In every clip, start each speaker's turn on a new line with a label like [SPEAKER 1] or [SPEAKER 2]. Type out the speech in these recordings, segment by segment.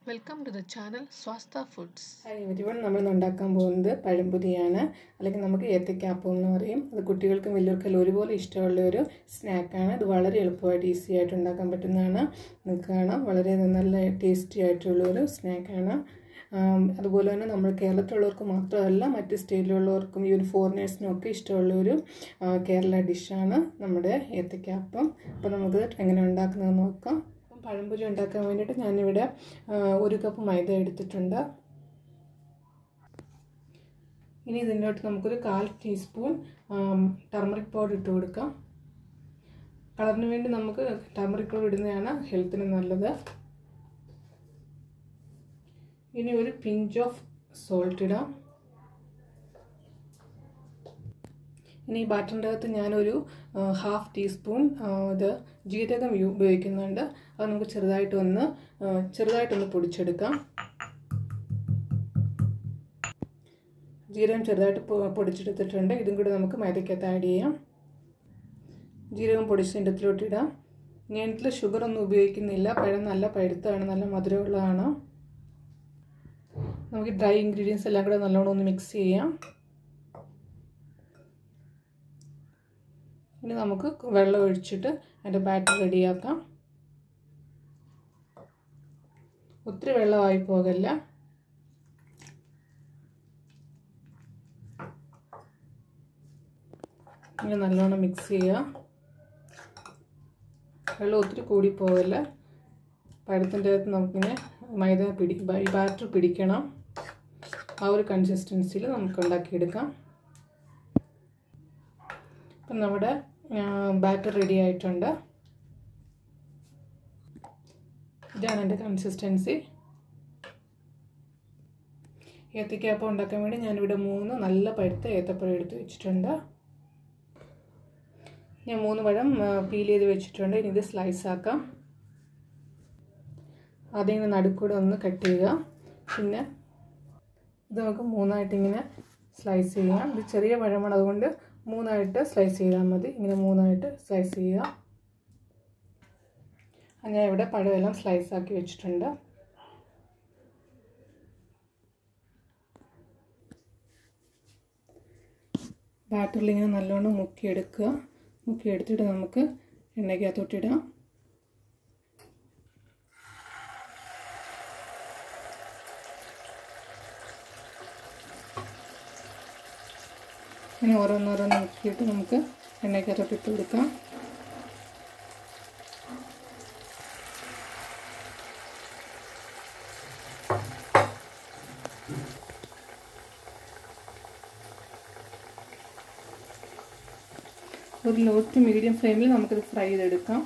[SPEAKER 1] welcome to the channel Swastha foods
[SPEAKER 2] hi everyone നമ്മൾ ഉണ്ടാക്കാൻ പോകുന്നത് പഴംപൊരിയാണ് അല്ലെങ്കിൽ നമുക്ക് ഏത്തക്കാപ്പം എന്ന് പറയും അത് കുട്ടികൾക്കും വലിയവർക്കും ഒരുപോലെ ഇഷ്ടമുള്ള ഒരു സ്നാക്കാണ് ഇത് വളരെ എളുപ്പമായിട്ട് ഈസി ആയിട്ട് ഉണ്ടാക്കാൻ പറ്റുന്നതാണ് നിങ്ങൾക്ക് കാണാം വളരെ നല്ല ടേസ്റ്റി ആയിട്ടുള്ള ഒരു സ്നാക്കാണ് അതുപോലെ തന്നെ നമ്മൾ കേരളത്തിലുള്ളവർക്ക് മാത്രമല്ല മറ്റ് സ്റ്റേറ്റിലുള്ളവർക്കും ഈ ഒരു ഫോറിനേഴ്സിനും ഒക്കെ ഇഷ്ടമുള്ള ഒരു കേരള ഡിഷാണ് നമ്മുടെ ഏത്തക്കാപ്പം അപ്പോൾ നമുക്ക് എങ്ങനെ ഉണ്ടാക്കുന്നതെന്ന് നോക്കാം അപ്പം പഴംപൊരി ഉണ്ടാക്കാൻ വേണ്ടിയിട്ട് ഞാനിവിടെ ഒരു കപ്പ് മൈദ എടുത്തിട്ടുണ്ട് ഇനി ഇതിൻ്റെ നമുക്കൊരു കാൽ ടീസ്പൂൺ ടർമറിക് പൗഡർ ഇട്ട് കൊടുക്കാം കളറിന് വേണ്ടി നമുക്ക് ടർമറിക് പൗഡർ ഇടുന്നതാണ് ഹെൽത്തിന് നല്ലത് ഇനി ഒരു പിഞ്ച് ഓഫ് സോൾട്ട് ഇടാം ഇനി ഈ ബാറ്ററിൻ്റെ അകത്ത് ഞാനൊരു ഹാഫ് ടീസ്പൂൺ ഇത് ജീരകം ഉപയോഗിക്കുന്നുണ്ട് അത് നമുക്ക് ചെറുതായിട്ടൊന്ന് ചെറുതായിട്ടൊന്ന് പൊടിച്ചെടുക്കാം ജീരകം ചെറുതായിട്ട് പൊടിച്ചെടുത്തിട്ടുണ്ട് ഇതും കൂടി നമുക്ക് മൈദക്കകത്ത് ആഡ് ചെയ്യാം ജീരകം പൊടിച്ചതിൻ്റെ ഇതിലോട്ട് ഇടാം ഞാൻ ഇതിൽ ഷുഗറൊന്നും ഉപയോഗിക്കുന്നില്ല പഴം നല്ല പഴുത്താണ് നല്ല മധുരമുള്ളതാണ് നമുക്ക് ഡ്രൈ ഇൻഗ്രീഡിയൻസ് എല്ലാം കൂടെ നല്ലോണം ഒന്ന് മിക്സ് ചെയ്യാം ഇനി നമുക്ക് വെള്ളം ഒഴിച്ചിട്ട് അതിൻ്റെ ബാറ്റർ റെഡിയാക്കാം ഒത്തിരി വെള്ളമായി പോകല്ല ഇങ്ങനെ നല്ലോണം മിക്സ് ചെയ്യുക വെള്ളം ഒത്തിരി കൂടി പോകല്ല പഴത്തിൻ്റെ അകത്ത് നമുക്കിങ്ങനെ മൈദ പിടി ബാറ്റർ പിടിക്കണം ആ ഒരു കൺസിസ്റ്റൻസിയിൽ നമുക്ക് ഉണ്ടാക്കിയെടുക്കാം അപ്പം നമ്മുടെ ബാറ്റർ റെഡി ആയിട്ടുണ്ട് ഇതാണ് എൻ്റെ കൺസിസ്റ്റൻസി ഏത്തക്കാപ്പം ഉണ്ടാക്കാൻ വേണ്ടി ഞാനിവിടെ മൂന്ന് നല്ല പഴുത്ത ഏത്തപ്പഴം എടുത്ത് വെച്ചിട്ടുണ്ട് ഞാൻ മൂന്ന് പഴം പീൽ ചെയ്ത് വെച്ചിട്ടുണ്ട് ഇനി ഇത് സ്ലൈസ് ആക്കാം അതിങ്ങനെ നടുക്കൂടെ ഒന്ന് കട്ട് ചെയ്യുക പിന്നെ ഇത് നമുക്ക് മൂന്നായിട്ട് ഇങ്ങനെ സ്ലൈസ് ചെയ്യാം ഇത് ചെറിയ പഴമാണ് അതുകൊണ്ട് മൂന്നായിട്ട് സ്ലൈസ് ചെയ്താൽ മതി ഇങ്ങനെ മൂന്നായിട്ട് സ്ലൈസ് ചെയ്യുക ഞാൻ ഇവിടെ പഴമെല്ലാം സ്ലൈസ് ആക്കി വെച്ചിട്ടുണ്ട് ബാറ്ററിൽ ഇങ്ങനെ നല്ലോണം മുക്കിയെടുക്കുക മുക്കിയെടുത്തിട്ട് നമുക്ക് എണ്ണയ്ക്കകത്തോട്ടിടാം ഇങ്ങനെ ഓരോന്നോരോന്ന് മുക്കിയിട്ട് നമുക്ക് എണ്ണയ്ക്കകത്തോട്ട് ഇട്ട് കൊടുക്കാം ഒരു ലോ ടു മീഡിയം ഫ്ലെയിമിൽ നമുക്കിത് ഫ്രൈ ചെയ്തെടുക്കാം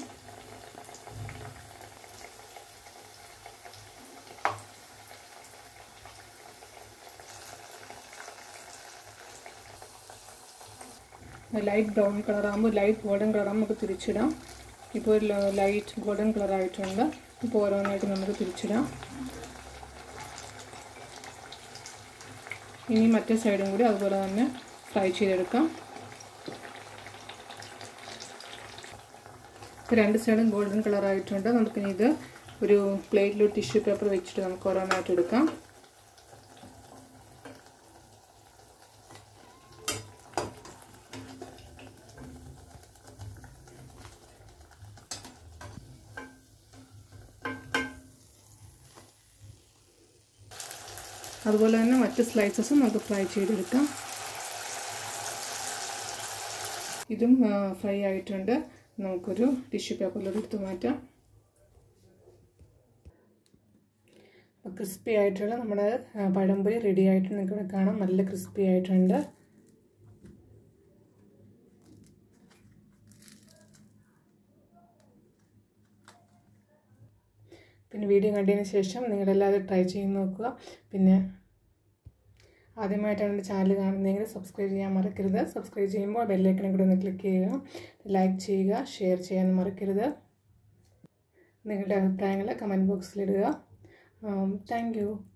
[SPEAKER 2] ലൈറ്റ് ബ്രൗൺ കളർ ആകുമ്പോൾ ലൈറ്റ് ഗോൾഡൻ കളർ ആകുമ്പോൾ നമുക്ക് തിരിച്ചിടാം ഇപ്പോൾ ഒരു ലൈറ്റ് ഗോൾഡൻ കളർ ആയിട്ടുണ്ട് ഇപ്പോൾ ഓരോന്നായിട്ട് നമുക്ക് തിരിച്ചിടാം ഇനി മറ്റേ സൈഡും കൂടി അതുപോലെ തന്നെ ഫ്രൈ ചെയ്തെടുക്കാം ഇപ്പോൾ രണ്ട് സൈഡും ഗോൾഡൻ കളർ ആയിട്ടുണ്ട് നമുക്കിനി ഇത് ഒരു പ്ലേറ്റിലൊരു ടിഷ്യൂ പേപ്പർ വെച്ചിട്ട് നമുക്ക് ഓരോന്നായിട്ട് എടുക്കാം അതുപോലെ തന്നെ മറ്റ് സ്ലൈസസും നമുക്ക് ഫ്രൈ ചെയ്തെടുക്കാം ഇതും ഫ്രൈ ആയിട്ടുണ്ട് നമുക്കൊരു ടിഷ്യൂ പേപ്പറിലോട്ട് എടുത്ത് മാറ്റാം ക്രിസ്പി ആയിട്ടുള്ള നമ്മുടെ പഴംപൊരി റെഡി ആയിട്ട് നിങ്ങൾക്ക് കാണാം നല്ല ക്രിസ്പി ആയിട്ടുണ്ട് പിന്നെ വീഡിയോ കണ്ടതിന് ശേഷം നിങ്ങളെല്ലാവരും ട്രൈ ചെയ്ത് നോക്കുക പിന്നെ ആദ്യമായിട്ടാണ് എൻ്റെ ചാനൽ കാണുന്നതെങ്കിൽ സബ്സ്ക്രൈബ് ചെയ്യാൻ മറക്കരുത് സബ്സ്ക്രൈബ് ചെയ്യുമ്പോൾ ബെല്ലൈക്കനെ കൂടെ ഒന്ന് ക്ലിക്ക് ചെയ്യുക ലൈക്ക് ചെയ്യുക ഷെയർ ചെയ്യാൻ മറക്കരുത് നിങ്ങളുടെ അഭിപ്രായങ്ങൾ കമൻറ്റ് ബോക്സിലിടുക താങ്ക്